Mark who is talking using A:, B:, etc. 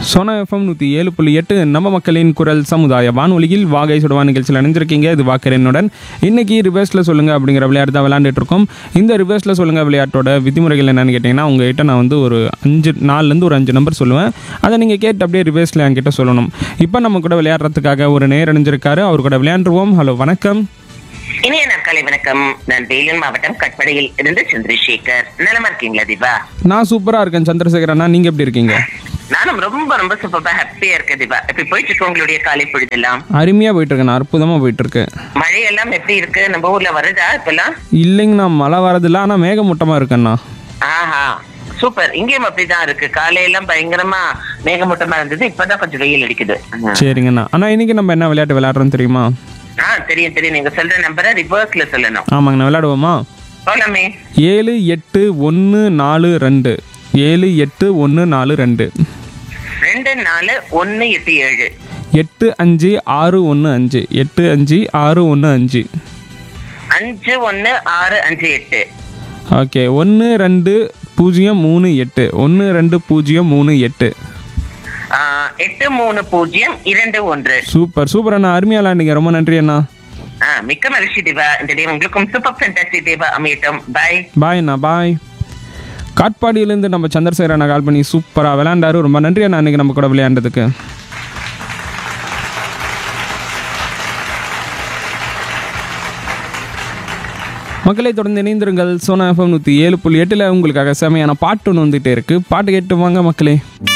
A: Sona FM நூற்றி ஏழு புள்ளி எட்டு நம்ம மக்களின் குரல் சமுதாய வானொலியில் வாகை சுடுவா நிகழ்ச்சியில் இணைஞ்சிருக்கீங்க இது வாக்கரனுடன் இன்னைக்கு ரிவர்ஸில் சொல்லுங்கள் அப்படிங்கிற விளையாட்டு தான் விளையாண்டுட்டு இருக்கோம் இந்த ரிவர்ஸில் சொல்லுங்கள் விளையாட்டோட விதிமுறைகள் என்னன்னு கேட்டிங்கன்னா உங்ககிட்ட நான் வந்து ஒரு அஞ்சு நாலுலேருந்து ஒரு அஞ்சு நம்பர் சொல்லுவேன் அதை நீங்கள் கேட்டு அப்படியே ரிவர்ஸில் என்கிட்ட சொல்லணும் இப்போ நம்ம கூட விளையாடுறதுக்காக ஒரு நேர் அணிஞ்சிருக்காரு அவர் கூட விளையாண்டுருவோம் ஹலோ வணக்கம்
B: இனிய நாட்காலை வணக்கம் நான் வேலூர் மாவட்டம் கட்படையில் இருந்து சந்திரசேகர் நலமா இருக்கீங்களா தீபா
A: நான் சூப்பராக இருக்கேன் சந்திரசேகர் அண்ணா நீங்கள் எப்படி இருக்கீங்க
B: நானும் ரொம்ப ரொம்ப சூப்பரா ஹாப்பியா இருக்கேன் தீபா இப்ப போயிட்டு இருக்கு உங்களுடைய காலை பொழுதெல்லாம்
A: அருமையாக போயிட்டுருக்கேன் அற்புதமாக போயிட்டுருக்கு
B: மழையெல்லாம் எப்படி இருக்கு நம்ம ஊர்ல வருதா இப்பெல்லாம்
A: இல்லைங்கண்ணா மழை வரதில்ல ஆனால் மேகமூட்டமாக இருக்கேண்ணா
B: ஆஹா சூப்பர் இங்கேயும் அப்படிதான் இருக்கு காலையெல்லாம் பயங்கரமா மேகமூட்டமா இருந்தது இப்பதான் கொஞ்சம் வெயில் அடிக்குது ம்.
A: சரிங்கண்ணா அண்ணா இன்னைக்கு நம்ம என்ன விளையாட்டு விளையாடுறோம் தெரியுமா
B: ஆ தெரியும் தெரியும் நீங்க சொல்ற நம்பரை ரிவர்ஸ்ல சொல்லணும்
A: ஆமாங்கண்ணா விளையாடுவோமா
B: போலாமே
A: ஏழு எட்டு ஒன்று நாலு ரெண்டு ஏழு எட்டு ஒன்று நாலு ரெண்டு
B: ரெண்டு நாலு ஒன்னு எட்டு ஏழு
A: எட்டு அஞ்சு ஆறு ஒன்று அஞ்சு எட்டு அஞ்சு ஆறு ஒன்று அஞ்சு
B: அஞ்சு ஒன்னு ஆறு அஞ்சு எட்டு
A: ஓகே ஒன்று ரெண்டு பூஜ்ஜியம் மூணு எட்டு ஒன்று ரெண்டு பூஜ்ஜியம் மூணு எட்டு
B: ஆ, எட்டு மூணு பூஜ்ஜியம் இரண்டு ஒன்று
A: சூப்பர் சூப்பர் அண்ணா அருமையாக விளையாண்டுங்க ரொம்ப நன்றி அண்ணா
B: ஆ, மிக்க மகிழ்ச்சி தேவா இந்த டே உங்களுக்கும் சூப்பர் ஃபேண்டாஸ்டி தேவா அமையட்டும் பாய்
A: பாய் அண்ணா பாய் காட்பாடியிலேருந்து நம்ம சந்திரசேகர் அண்ணா கால் பண்ணி சூப்பராக விளையாண்டாரு ரொம்ப நன்றி அண்ணா இன்னைக்கு நம்ம கூட விளையாண்டதுக்கு மக்களை தொடர்ந்து இணைந்திருங்கள் சோனா எஃப்எம் நூற்றி ஏழு புள்ளி எட்டில் உங்களுக்காக செமையான பாட்டு ஒன்று வந்துகிட்டே இருக்குது பாட்டு கேட்டு வாங்க மக்களே